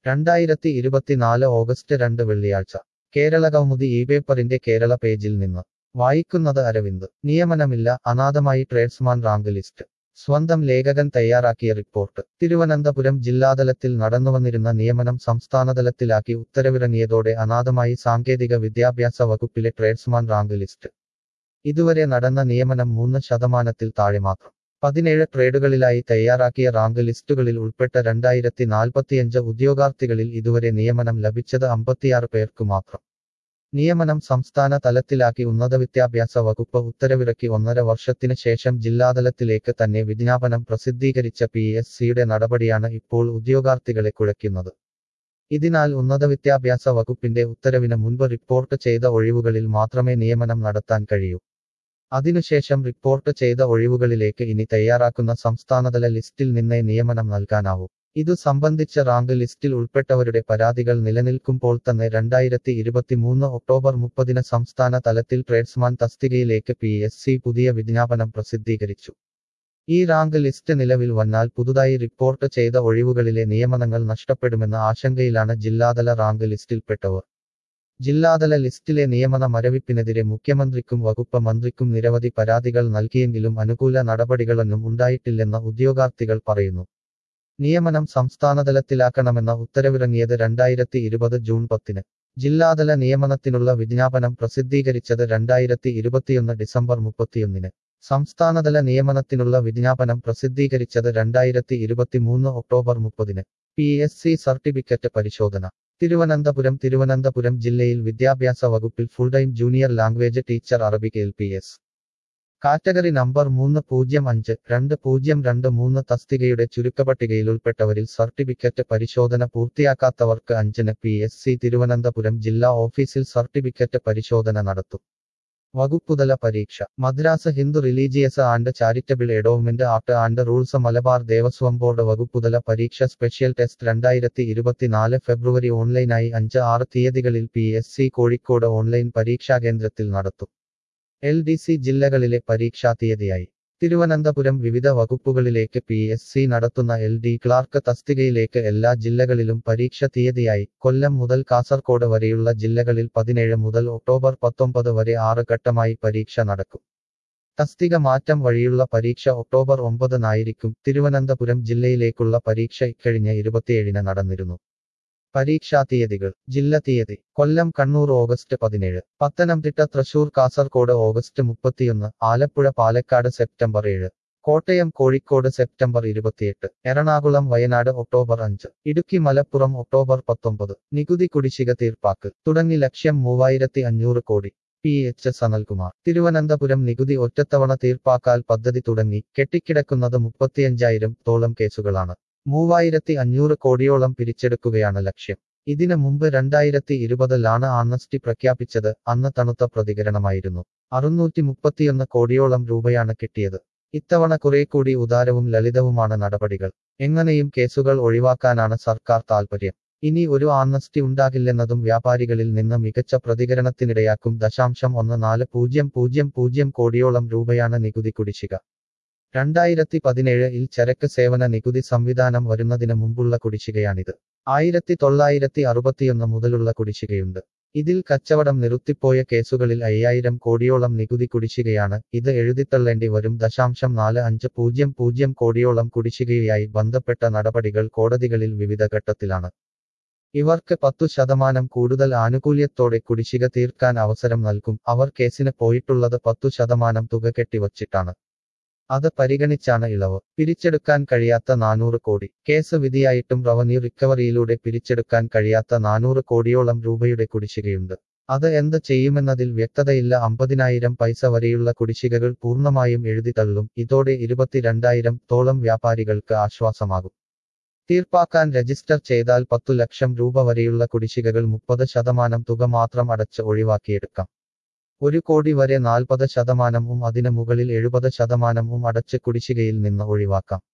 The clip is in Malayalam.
രണ്ടായിരത്തി ഇരുപത്തിനാല് ഓഗസ്റ്റ് രണ്ട് വെള്ളിയാഴ്ച കേരള കൗമുദി ഈ പേപ്പറിന്റെ കേരള പേജിൽ നിന്ന് വായിക്കുന്നത് അരവിന്ദ് നിയമനമില്ല അനാഥമായി ട്രേഡ്സ്മാൻ റാങ്ക് ലിസ്റ്റ് സ്വന്തം ലേഖകൻ തയ്യാറാക്കിയ റിപ്പോർട്ട് തിരുവനന്തപുരം ജില്ലാതലത്തിൽ നടന്നുവന്നിരുന്ന നിയമനം സംസ്ഥാനതലത്തിലാക്കി ഉത്തരവിറങ്ങിയതോടെ അനാഥമായി സാങ്കേതിക വിദ്യാഭ്യാസ വകുപ്പിലെ ട്രേഡ്സ്മാൻ റാങ്ക് ലിസ്റ്റ് ഇതുവരെ നടന്ന നിയമനം മൂന്ന് ശതമാനത്തിൽ താഴെ മാത്രം പതിനേഴ് ട്രേഡുകളിലായി തയ്യാറാക്കിയ റാങ്ക് ലിസ്റ്റുകളിൽ ഉൾപ്പെട്ട രണ്ടായിരത്തി നാൽപ്പത്തിയഞ്ച് ഉദ്യോഗാർത്ഥികളിൽ ഇതുവരെ നിയമനം ലഭിച്ചത് അമ്പത്തിയാറ് പേർക്ക് മാത്രം നിയമനം സംസ്ഥാന തലത്തിലാക്കി ഉന്നതവിദ്യാഭ്യാസ വകുപ്പ് ഉത്തരവിറക്കി ഒന്നര വർഷത്തിന് ശേഷം ജില്ലാതലത്തിലേക്ക് തന്നെ വിജ്ഞാപനം പ്രസിദ്ധീകരിച്ച പി എസ് സിയുടെ നടപടിയാണ് ഇപ്പോൾ ഉദ്യോഗാർത്ഥികളെ കുഴയ്ക്കുന്നത് ഇതിനാൽ ഉന്നതവിദ്യാഭ്യാസ വകുപ്പിന്റെ ഉത്തരവിന് മുൻപ് റിപ്പോർട്ട് ചെയ്ത ഒഴിവുകളിൽ മാത്രമേ നിയമനം നടത്താൻ കഴിയൂ അതിനുശേഷം റിപ്പോർട്ട് ചെയ്ത ഒഴിവുകളിലേക്ക് ഇനി തയ്യാറാക്കുന്ന സംസ്ഥാനതല ലിസ്റ്റിൽ നിന്നേ നിയമനം നൽകാനാവൂ ഇതു സംബന്ധിച്ച റാങ്ക് ലിസ്റ്റിൽ ഉൾപ്പെട്ടവരുടെ പരാതികൾ നിലനിൽക്കുമ്പോൾ തന്നെ രണ്ടായിരത്തി ഇരുപത്തിമൂന്ന് ഒക്ടോബർ മുപ്പതിന് സംസ്ഥാന തലത്തിൽ ട്രേഡ്സ്മാൻ തസ്തികയിലേക്ക് പി എസ് സി പുതിയ വിജ്ഞാപനം പ്രസിദ്ധീകരിച്ചു ഈ റാങ്ക് ലിസ്റ്റ് നിലവിൽ വന്നാൽ പുതുതായി റിപ്പോർട്ട് ചെയ്ത ഒഴിവുകളിലെ നിയമനങ്ങൾ നഷ്ടപ്പെടുമെന്ന ആശങ്കയിലാണ് ജില്ലാതല റാങ്ക് ലിസ്റ്റിൽപ്പെട്ടവർ ജില്ലാതല ലിസ്റ്റിലെ നിയമന മരവിപ്പിനെതിരെ മുഖ്യമന്ത്രിക്കും വകുപ്പ് മന്ത്രിക്കും നിരവധി പരാതികൾ നൽകിയെങ്കിലും അനുകൂല നടപടികളൊന്നും ഉണ്ടായിട്ടില്ലെന്ന് ഉദ്യോഗാർത്ഥികൾ പറയുന്നു നിയമനം സംസ്ഥാനതലത്തിലാക്കണമെന്ന ഉത്തരവിറങ്ങിയത് രണ്ടായിരത്തി ഇരുപത് ജൂൺ പത്തിന് ജില്ലാതല നിയമനത്തിനുള്ള വിജ്ഞാപനം പ്രസിദ്ധീകരിച്ചത് രണ്ടായിരത്തി ഇരുപത്തിയൊന്ന് ഡിസംബർ മുപ്പത്തിയൊന്നിന് സംസ്ഥാനതല നിയമനത്തിനുള്ള വിജ്ഞാപനം പ്രസിദ്ധീകരിച്ചത് രണ്ടായിരത്തി ഇരുപത്തിമൂന്ന് ഒക്ടോബർ മുപ്പതിന് പി എസ് സി സർട്ടിഫിക്കറ്റ് പരിശോധന തിരുവനന്തപുരം തിരുവനന്തപുരം ജില്ലയിൽ വിദ്യാഭ്യാസ വകുപ്പിൽ full time junior language teacher Arabic L P S category number മൂന്ന് പൂജ്യം അഞ്ച് രണ്ട് പൂജ്യം രണ്ട് മൂന്ന് തസ്തികയുടെ ചുരുക്കപ്പട്ടികയിൽ ഉൾപ്പെട്ടവരിൽ സർട്ടിഫിക്കറ്റ് പരിശോധന പൂർത്തിയാക്കാത്തവർക്ക് അഞ്ചിന് പി എസ് സി തിരുവനന്തപുരം ജില്ലാ ഓഫീസിൽ സർട്ടിഫിക്കറ്റ് പരിശോധന നടത്തും വകുപ്പുതല പരീക്ഷ Madras Hindu religious and charitable endowment act and rules Malabar Devaswom board വകുപ്പുതല പരീക്ഷ സ്പെഷ്യൽ ടെസ്റ്റ് രണ്ടായിരത്തി ഇരുപത്തിനാല് ഫെബ്രുവരി ഓൺലൈനായി അഞ്ച് ആറ് തീയതികളിൽ P S C Kozhikode online പരീക്ഷാ കേന്ദ്രത്തിൽ നടത്തും എൽ ഡി സി ജില്ലകളിലെ പരീക്ഷാ തീയതിയായി തിരുവനന്തപുരം വിവിധ വകുപ്പുകളിലേക്ക് പി എസ് സി നടത്തുന്ന എൽ ഡി ക്ലാർക്ക് തസ്തികയിലേക്ക് എല്ലാ ജില്ലകളിലും പരീക്ഷ തീയതിയായി കൊല്ലം മുതൽ കാസർകോട് വരെയുള്ള ജില്ലകളിൽ പതിനേഴ് മുതൽ ഒക്ടോബർ പത്തൊമ്പത് വരെ ആറ് ഘട്ടമായി പരീക്ഷ നടക്കും തസ്തിക മാറ്റം വഴിയുള്ള പരീക്ഷ ഒക്ടോബർ ഒമ്പതിനായിരിക്കും തിരുവനന്തപുരം ജില്ലയിലേക്കുള്ള പരീക്ഷ ഇക്കഴിഞ്ഞ ഇരുപത്തിയേഴിന് നടന്നിരുന്നു പരീക്ഷാ തീയതികൾ ജില്ല തീയതി കൊല്ലം കണ്ണൂർ ഓഗസ്റ്റ് പതിനേഴ് പത്തനംതിട്ട തൃശൂർ കാസർകോട് ഓഗസ്റ്റ് മുപ്പത്തിയൊന്ന് ആലപ്പുഴ പാലക്കാട് സെപ്റ്റംബർ ഏഴ് കോട്ടയം കോഴിക്കോട് സെപ്റ്റംബർ ഇരുപത്തിയെട്ട് എറണാകുളം വയനാട് ഒക്ടോബർ അഞ്ച് ഇടുക്കി മലപ്പുറം ഒക്ടോബർ പത്തൊമ്പത് നികുതി കുടിശ്ശിക തീർപ്പാക്ക് തുടങ്ങി ലക്ഷ്യം മൂവായിരത്തി അഞ്ഞൂറ് കോടി പി എച്ച് സനൽകുമാർ തിരുവനന്തപുരം നികുതി ഒറ്റത്തവണ തീർപ്പാക്കാൽ പദ്ധതി തുടങ്ങി കെട്ടിക്കിടക്കുന്നത് മുപ്പത്തിയഞ്ചായിരം തോളം കേസുകളാണ് മൂവായിരത്തി അഞ്ഞൂറ് കോടിയോളം പിരിച്ചെടുക്കുകയാണ് ലക്ഷ്യം ഇതിനു മുമ്പ് രണ്ടായിരത്തി ഇരുപതിലാണ് ആംനസ്റ്റി പ്രഖ്യാപിച്ചത് അന്ന് തണുത്ത പ്രതികരണമായിരുന്നു അറുന്നൂറ്റി മുപ്പത്തിയൊന്ന് കോടിയോളം രൂപയാണ് കിട്ടിയത് ഇത്തവണ കുറെ കൂടി ഉദാരവും ലളിതവുമാണ് നടപടികൾ എങ്ങനെയും കേസുകൾ ഒഴിവാക്കാനാണ് സർക്കാർ താൽപര്യം ഇനി ഒരു ആംനസ്റ്റി ഉണ്ടാകില്ലെന്നതും വ്യാപാരികളിൽ നിന്ന് മികച്ച പ്രതികരണത്തിനിടയാക്കും ദശാംശം ഒന്ന് നാല് പൂജ്യം പൂജ്യം പൂജ്യം കോടിയോളം രൂപയാണ് നികുതി കുടിശ്ശിക രണ്ടായിരത്തി പതിനേഴിൽ ചരക്ക് സേവന നികുതി സംവിധാനം വരുന്നതിന് മുമ്പുള്ള കുടിശ്ശികയാണിത് ആയിരത്തി തൊള്ളായിരത്തി അറുപത്തിയൊന്ന് മുതലുള്ള കുടിശ്ശികയുണ്ട് ഇതിൽ കച്ചവടം നിർത്തിപ്പോയ കേസുകളിൽ അയ്യായിരം കോടിയോളം നികുതി കുടിശ്ശികയാണ് ഇത് എഴുതിത്തള്ളേണ്ടി വരും ദശാംശം നാല് അഞ്ച് പൂജ്യം പൂജ്യം കോടിയോളം കുടിശ്ശികയുമായി ബന്ധപ്പെട്ട നടപടികൾ കോടതികളിൽ വിവിധ ഘട്ടത്തിലാണ് ഇവർക്ക് പത്തു ശതമാനം കൂടുതൽ ആനുകൂല്യത്തോടെ കുടിശ്ശിക തീർക്കാൻ അവസരം നൽകും അവർ കേസിന് പോയിട്ടുള്ളത് പത്തു ശതമാനം തുക കെട്ടിവച്ചിട്ടാണ് അത് പരിഗണിച്ചാണ് ഇളവ് പിരിച്ചെടുക്കാൻ കഴിയാത്ത നാനൂറ് കോടി കേസ് വിധിയായിട്ടും റവന്യൂ റിക്കവറിയിലൂടെ പിരിച്ചെടുക്കാൻ കഴിയാത്ത നാനൂറ് കോടിയോളം രൂപയുടെ കുടിശ്ശികയുണ്ട് അത് എന്ത് ചെയ്യുമെന്നതിൽ വ്യക്തതയില്ല അമ്പതിനായിരം പൈസ വരെയുള്ള കുടിശ്ശികകൾ പൂർണ്ണമായും എഴുതിത്തള്ളും ഇതോടെ ഇരുപത്തിരണ്ടായിരം തോളം വ്യാപാരികൾക്ക് ആശ്വാസമാകും തീർപ്പാക്കാൻ രജിസ്റ്റർ ചെയ്താൽ പത്തു ലക്ഷം രൂപ വരെയുള്ള കുടിശ്ശികകൾ മുപ്പത് ശതമാനം തുക മാത്രം അടച്ച് ഒഴിവാക്കിയെടുക്കാം ഒരു കോടി വരെ നാൽപ്പത് ശതമാനവും അതിന് മുകളിൽ എഴുപത് ശതമാനവും അടച്ച് കുടിശ്ശികയിൽ നിന്ന് ഒഴിവാക്കാം